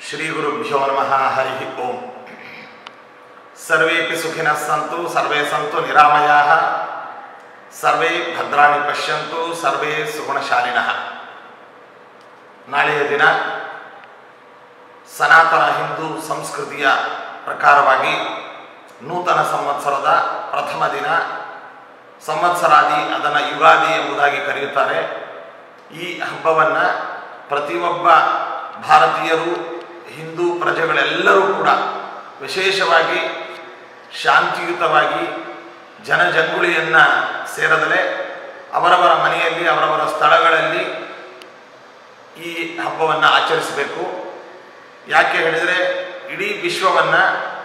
ಶ್ರೀ ಗುರುಭ್ಯೋ ನಮಃ ಹರಿ ಓಂ ಸರ್ವೇಪಿ ಸುಖಿನಃ ಸಂತು ಸರ್ವೇ ಸಂತು ನಿರಾಮಯಾಃ ಸರ್ವೇ ಭದ್ರಾಣಿ ಪಶ್ಯಂತು ಸರ್ವೇ ಸುಗುಣಶಾಲಿನಃ ನಾಳೆಯ ದಿನ ಸನಾತನ ಹಿಂದೂ ಸಂಸ್ಕೃತಿಯ ಪ್ರಕಾರವಾಗಿ ನೂತನ ಸಂವತ್ಸರದ ಪ್ರಥಮ ದಿನ ಸಂವತ್ಸರಾದಿ ಅದನ್ನು ಯುಗಾದಿ ಎಂಬುದಾಗಿ ಕರೆಯುತ್ತಾರೆ ಈ ಹಬ್ಬವನ್ನು ಪ್ರತಿಯೊಬ್ಬ ಭಾರತೀಯರು ಹಿಂದೂ ಪ್ರಜೆಗಳೆಲ್ಲರೂ ಕೂಡ ವಿಶೇಷವಾಗಿ ಶಾಂತಿಯುತವಾಗಿ ಜನಜಂಗುಳಿಯನ್ನು ಸೇರದಲೇ ಅವರವರ ಮನೆಯಲ್ಲಿ ಅವರವರ ಸ್ಥಳಗಳಲ್ಲಿ ಈ ಹಬ್ಬವನ್ನು ಆಚರಿಸಬೇಕು ಯಾಕೆ ಹೇಳಿದರೆ ಇಡೀ ವಿಶ್ವವನ್ನು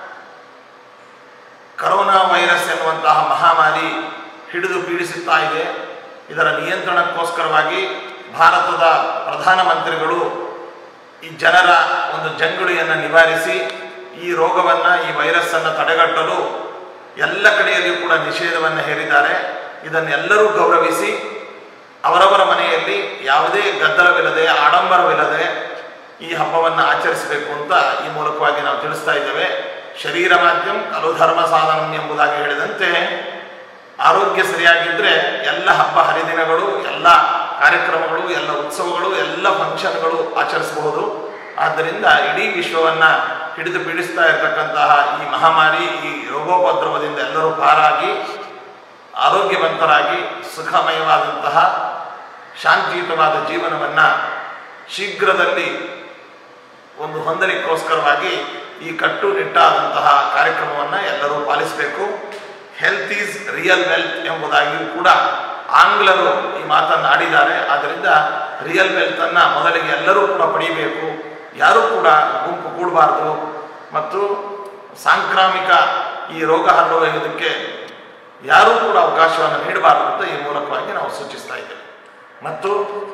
ಕರೋನಾ ವೈರಸ್ ಎನ್ನುವಂತಹ ಮಹಾಮಾರಿ ಹಿಡಿದು ಪೀಡಿಸುತ್ತಾ ಇದೆ ಇದರ ನಿಯಂತ್ರಣಕ್ಕೋಸ್ಕರವಾಗಿ ಭಾರತದ ಪ್ರಧಾನಮಂತ್ರಿಗಳು ಈ ಜನರ ಒಂದು ಜಂಗುಳಿಯನ್ನು ನಿವಾರಿಸಿ ಈ ರೋಗವನ್ನು ಈ ವೈರಸ್ಸನ್ನು ತಡೆಗಟ್ಟಲು ಎಲ್ಲ ಕಡೆಯಲ್ಲಿಯೂ ಕೂಡ ನಿಷೇಧವನ್ನು ಹೇರಿದ್ದಾರೆ ಇದನ್ನೆಲ್ಲರೂ ಗೌರವಿಸಿ ಅವರವರ ಮನೆಯಲ್ಲಿ ಯಾವುದೇ ಗದ್ದಲವಿಲ್ಲದೆ ಆಡಂಬರವಿಲ್ಲದೆ ಈ ಹಬ್ಬವನ್ನು ಆಚರಿಸಬೇಕು ಅಂತ ಈ ಮೂಲಕವಾಗಿ ನಾವು ತಿಳಿಸ್ತಾ ಇದ್ದೇವೆ ಶರೀರ ಮಾಧ್ಯಮ ಕಲು ಧರ್ಮ ಸಾಧನಂ ಎಂಬುದಾಗಿ ಹೇಳಿದಂತೆ ಆರೋಗ್ಯ ಸರಿಯಾಗಿದ್ದರೆ ಎಲ್ಲ ಹಬ್ಬ ಹರಿದಿನಗಳು ಎಲ್ಲ ಕಾರ್ಯಕ್ರಮಗಳು ಎಲ್ಲ ಉತ್ಸವಗಳು ಎಲ್ಲ ಫಂಕ್ಷನ್ಗಳು ಆಚರಿಸಬಹುದು ಆದ್ದರಿಂದ ಇಡೀ ವಿಶ್ವವನ್ನು ಹಿಡಿದು ಪೀಡಿಸ್ತಾ ಇರತಕ್ಕಂತಹ ಈ ಮಹಾಮಾರಿ ಈ ರೋಗೋಪದ್ರವದಿಂದ ಎಲ್ಲರೂ ಪಾರಾಗಿ ಆರೋಗ್ಯವಂತರಾಗಿ ಸುಖಮಯವಾದಂತಹ ಶಾಂತಿಯುತವಾದ ಜೀವನವನ್ನು ಶೀಘ್ರದಲ್ಲಿ ಒಂದು ಹೊಂದಲಿಕ್ಕೋಸ್ಕರವಾಗಿ ಈ ಕಟ್ಟುನಿಟ್ಟಾದಂತಹ ಕಾರ್ಯಕ್ರಮವನ್ನು ಎಲ್ಲರೂ ಪಾಲಿಸಬೇಕು ಹೆಲ್ತ್ ಈಸ್ ರಿಯಲ್ ವೆಲ್ತ್ ಎಂಬುದಾಗಿಯೂ ಕೂಡ ಆಂಗ್ಲರು ಈ ಮಾತನ್ನು ಆಡಿದ್ದಾರೆ ಆದ್ದರಿಂದ ರಿಯಲ್ ವೆಲ್ತನ್ನು ಮೊದಲಿಗೆ ಎಲ್ಲರೂ ಕೂಡ ಪಡೀಬೇಕು ಯಾರೂ ಕೂಡ ಗುಂಪು ಕೂಡಬಾರ್ದು ಮತ್ತು ಸಾಂಕ್ರಾಮಿಕ ಈ ರೋಗ ಹರಡುವುದಕ್ಕೆ ಯಾರೂ ಕೂಡ ಅವಕಾಶವನ್ನು ನೀಡಬಾರದು ಅಂತ ಈ ಮೂಲಕವಾಗಿ ನಾವು ಸೂಚಿಸ್ತಾ ಇದ್ದೇವೆ ಮತ್ತು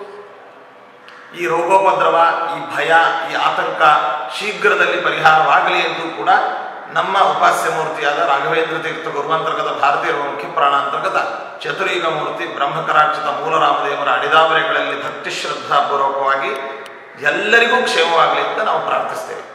ಈ ರೋಗೋಪದ್ರವ ಈ ಭಯ ಈ ಆತಂಕ ಶೀಘ್ರದಲ್ಲಿ ಪರಿಹಾರವಾಗಲಿ ಎಂದು ಕೂಡ ನಮ್ಮ ಉಪಾಸ್ಯ ಮೂರ್ತಿಯಾದ ರಾಘವೇಂದ್ರ ತೀರ್ಥ ಗುರುವಂತರ್ಗತ ಭಾರತೀಯ ಮುಖ್ಯ ಪ್ರಾಣಾಂತರ್ಗತ ಚತುರ್ಯುಗ ಮೂರ್ತಿ ಬ್ರಹ್ಮಕರಾಕ್ಷಿತ ಮೂಲರಾಮದೇವರ ಅಡಿದಾವರೆಗಳಲ್ಲಿ ಭಕ್ತಿ ಶ್ರದ್ಧಾಪೂರ್ವಕವಾಗಿ ಎಲ್ಲರಿಗೂ ಕ್ಷೇಮವಾಗಲಿ ಅಂತ ನಾವು ಪ್ರಾರ್ಥಿಸ್ತೇವೆ